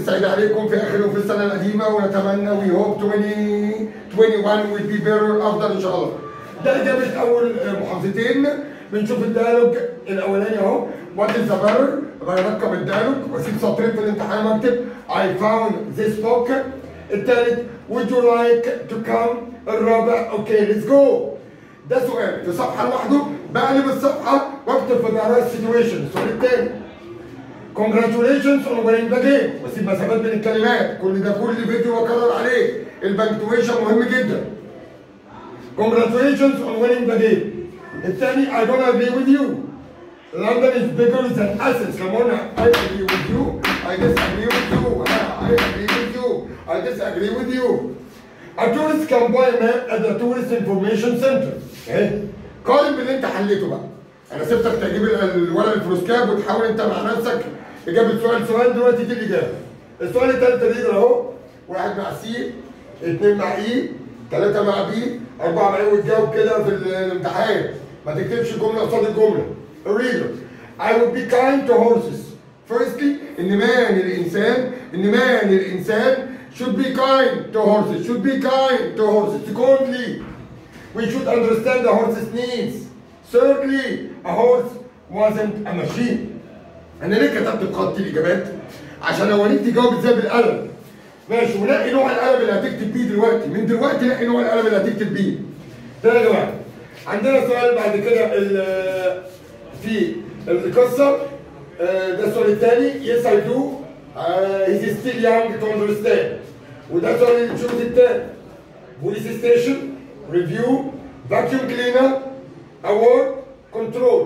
السعيد عليكم في اخر يوم في السنه القديمه ونتمنى وي هوب 2021 will be better افضل ان شاء الله. ده اجابه اول محافظتين بنشوف الديالوج الاولاني اهو وات از ذا بيرر برقم الديالوج واسيب سطرين في الامتحان واكتب I found this book الثالث would you like to come الرابع اوكي ليتس جو ده سؤال في صفحه لوحده بقلب الصفحه واكتب في ظهرها السيتويشن السؤال الثاني Congratulations on winning the game واسيب مسافات بين الكلمات كل ده كل فيديو واكرر عليه البنكتويشن مهم جدا Congratulations on winning the game الثاني I don't agree with you London is bigger than Athens come on I agree with you I disagree with you I agree with you I disagree with you A tourist can buy a map at the tourist information center ايه قارن باللي انت حليته بقى انا سبتك تجيب الورق الفلوسكاب وتحاول انت مع نفسك اجابه سؤال سؤال دلوقتي دي الاجابه السؤال الثالث اللي اهو واحد مع سي اثنين مع اي ثلاثه مع بي اربعه مع اي وتجاوب كده في الامتحان ما تكتبش جمله قصاد الجمله الريدر I would be kind to horses firstly ان مان الانسان ان مان الانسان should be kind to horses should be kind to horses secondly we should understand the horse's needs thirdly a horse wasn't a machine انا ليه كتبت بخطي الاجابات عشان اوريك تجاوب ازاي بالقلم ماشي ونقي نوع القلم اللي هتكتب بيه دلوقتي من دلوقتي نقي نوع القلم اللي هتكتب بيه ده يا جماعه عندنا سؤال بعد كده ال- في القصه آه، ده السؤال الثاني يس اي دو هيز ستيل يانج تو اندرستاند وده سؤال الشوط الثاني بوليس ستيشن ريفيو فاكيوم كلينر اوورد كنترول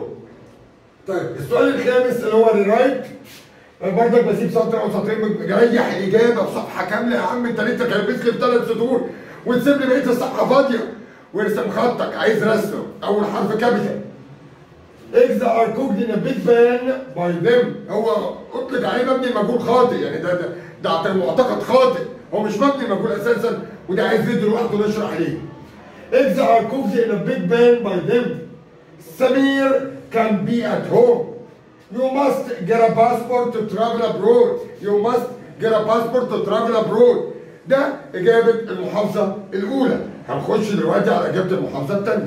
طيب السؤال الخامس اللي هو الرايت برضك بسيب سطر او سطرين ريح الاجابه بصفحه كامله يا عم انت ليه تكلبس لي بثلاث سطور وتسيب لي بقيه الصفحه فاضيه وارسم خطك عايز رسمه اول حرف كابيتال eggs are cooked in a big pan by them هو اطلق عليه مبني المجهول خاطئ يعني ده ده ده معتقد خاطئ هو مش مبني المجهول اساسا وده عايز فيديو لوحده نشرح عليه eggs are cooked in a big pan by them Samir can be at home you must get a passport to travel abroad you must get a passport to travel abroad ده إجابة المحافظة الأولى هنخش دلوقتي على إجابة المحافظة الثانية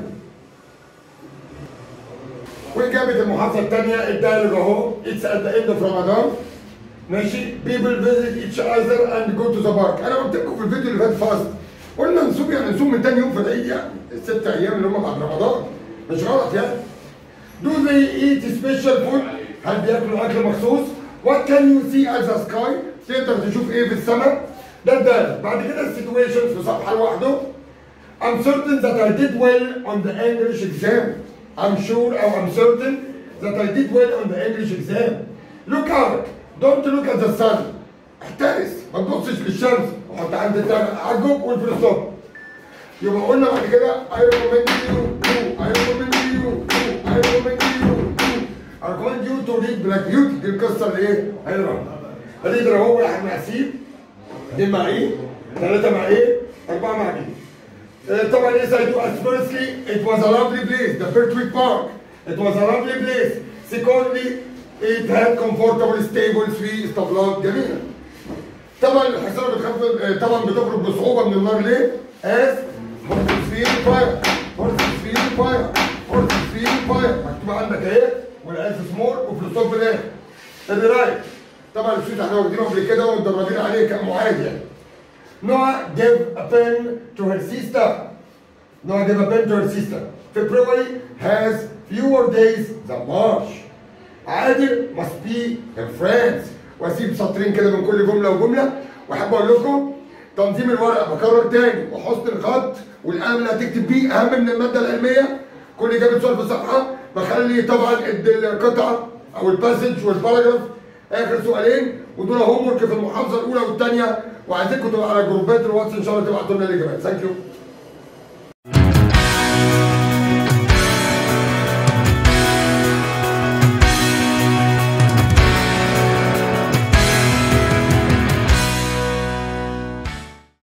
وإجابة المحافظة الثانية الدايلوج أهو it's at the end of Ramadan ماشي people visit each other and go to the park أنا قلت لكم في الفيديو اللي فات فاست قلنا نصوم يعني نصوم من تاني يوم في العيد يعني الست أيام اللي هم بعد رمضان مش غلط يعني Do they eat special food؟ هل بياكلوا أكل مخصوص؟ What can you see as a sky؟ تقدر تشوف إيه في السماء؟ ده الدال بعد كده السيتويشن في صفحة لوحده I'm certain that I did well on the English exam. I'm sure or I'm certain that I did well on the English exam. Look out. Don't look at the sun. احترس ما تبصش للشمس وحط عند العجب والفلسطين يبقى قلنا بعد كده I recommend you to I recommend you to I recommend you to I recommend you to read Black Beauty دي القصة اللي ايه؟ هيقرا الريدر هو واحد مع سي اثنين مع ايه؟ ثلاثة مع ايه؟ أربعة مع بي Uh, طبعا yes I do as firstly it was a lovely place the Birtwick Park it was a lovely place secondly it had comfortable stables في اسطبلات جميلة طبعا الحصانة بتخفف آه، طبعا بتخرج بصعوبة من النار ليه؟ as horses feel fire horses feel fire horses feel fire مكتوب عندك اهي والاس سمول وفي الصوت في الاخر ادي رايت طبعا السويت احنا واخدينه قبل كده ومدربين عليه كمعاد يعني Noah gave a pen to her sister. Noah gave a pen to her sister. February has fewer days than March. عادل must be in France. واسيب سطرين كده من كل جمله وجمله واحب اقول لكم تنظيم الورقه بكرر تاني وحسن الخط والقلم اللي هتكتب بيه اهم من الماده العلميه كل اجابه سؤال في صفحه بخلي طبعا القطعه او الباسج والباراجراف اخر سؤالين ودول هوم ورك في المحافظه الاولى والثانيه وعايزينكم تبقوا على جروبات الواتس ان شاء الله تبعتوا لنا الاجابات ثانك يو